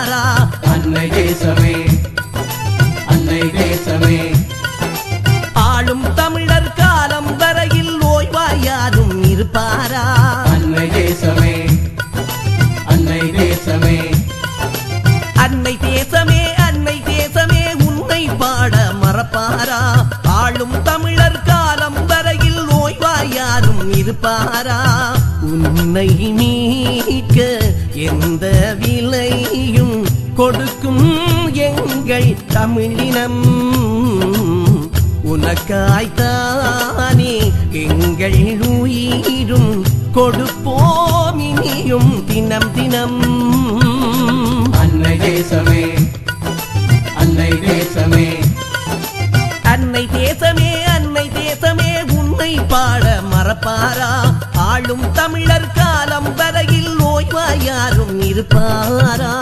இருப்பாரா அன்னை தேசமே அன்னை தேசமே ஆளும் தமிழர் காலம் வரையில் ஓய்வாயாரும் இருப்பாரா அன்னை தேசமே அன்னை தேசமே அன்னை தேசமே அன்னை தேசமே உன்னை பாட மறப்பாரா ஆளும் தமிழர் காலம் வரையில் ஓய்வாயாரும் இருப்பாரா உன்னை மீட்க எந்த விலையும் கொடுக்கும் எங்கள் தமிழினம் உனக்காய்த்தானே எங்கள் உயிரும் கொடுப்போம் இனியும் தினம் தினம் அன்னை தேசமே அன்னை தேசமே அன்னை தேசமே அன்னை தேசமே உன்னை பாட மறப்பாரா ஆளும் தமிழர் காலம் வரையில் ஓய்வாயாரும் இருப்பாரா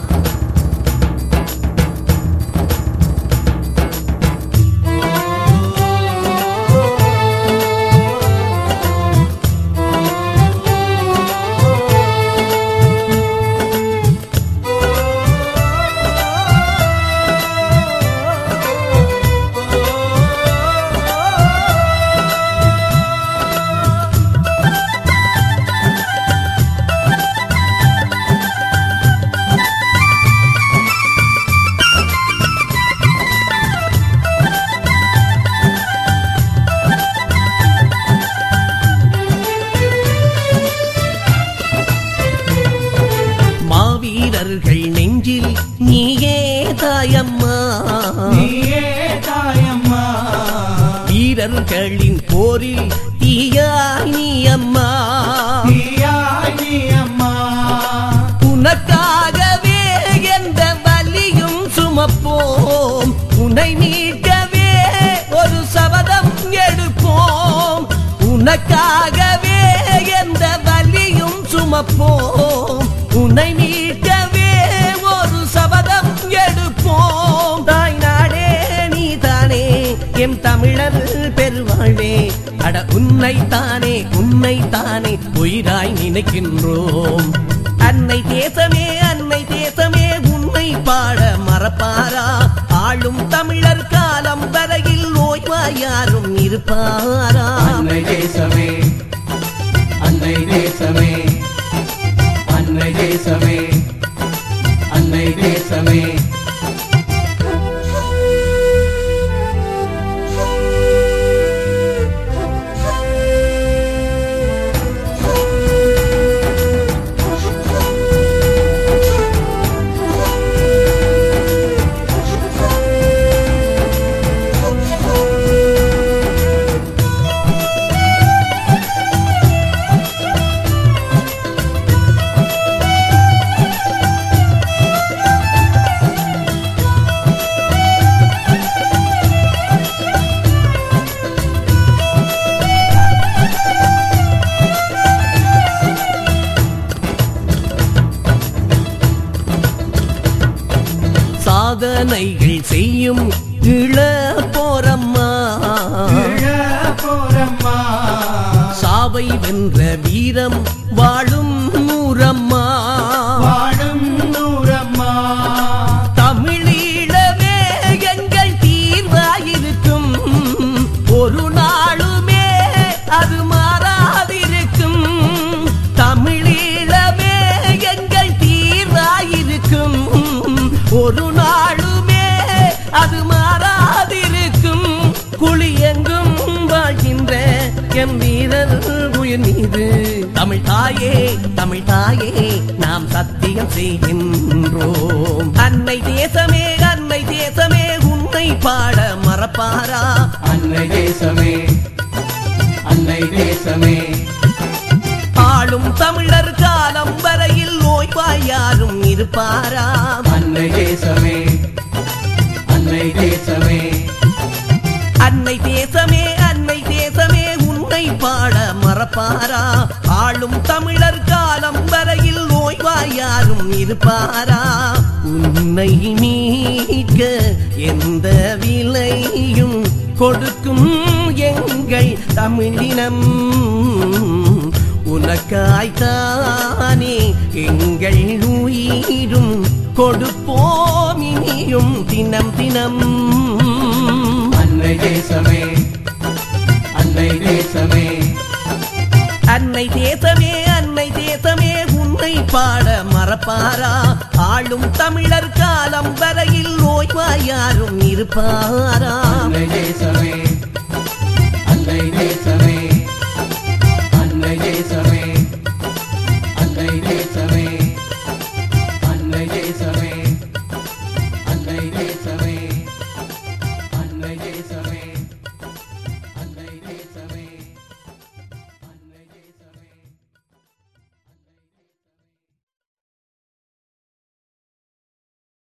மாவீரர்கள் நெஞ்சில் நீயே தாயம்மா நீயே தாயம்மா வீரர்களின் போரில் தீயாய் நீ அம்மா நீயாய் நீ அம்மா உனக்காகவே எந்த வலியும் சுமப்போம் உன்னை மீட்கவே ஒரு சபதம் எடுப்போம் உனக்காகவே எந்த வலியும் சுமப்போம் உன்னை மீட்கவே ஒரு சபதம் எடுப்போம் தாய் நாடே நீ தானே எம் தமிழர் பெருவாழ்வே அட உன்னை தானே உன்னை தானே உயிராய் நினைக்கின்றோம் அன்னை தேசமே அன்னை தேசமே உன்னை பாட மறப்பாரா ஆளும் தமிழர் காலம் வரையில் ஓய்வாயாரும் இருப்பாரா அன்னை தேசமே அன்னை தேசமே அன்னை தேசமே அன்னை தேசமே சாதனைகள் செய்யும் இள போரம்மா போறம்மா சாவை வென்ற வீரம் வாழும் நூறம்மா வாழும் நூறம்மா தமிழீழமே எங்கள் தீர்வாயிருக்கும் ஒரு நாளுமே அது மாறாதிருக்கும் தமிழீழமே எங்கள் தீர்வாயிருக்கும் ஒரு நாளுமே அது மாறாதிருக்கும் குழி எங்கும் வாழ்கின்ற எம் வீரர் உயிர் மீது தமிழ் தாயே தமிழ் தாயே நாம் சத்தியம் செய்கின்றோம் அன்னை தேசமே அன்னை தேசமே உன்னை பாட மறப்பாரா அன்னை தேசமே அன்னை தேசமே ஆளும் தமிழர் காலம் வரையில் ஓய்வாய் யாரும் இருப்பாரா அன்னை தேசமே அன்னை தேசமே அன்னை தேசமே அன்னை தேசமே உன்னை பாட மறப்பாரா ஆளும் தமிழர் காலம் வரையில் ஓய்வாய் யாரும் இருப்பாரா உன்னை மீட்க எந்த விலையும் கொடுக்கும் எங்கள் தமிழினம் உனக்காய்த்தானே எங்கள் உயிரும் கொடுப்போம் இனியும் தினம் தினம் அன்னை தேசமே அன்னை தேசமே அன்னை தேசமே அன்னை தேசமே உன்னை பாட மறப்பாரா ஆளும் தமிழர் காலம் வரையில் ஓய்வாய் யாரும் இருப்பாரா அன்னை தேசமே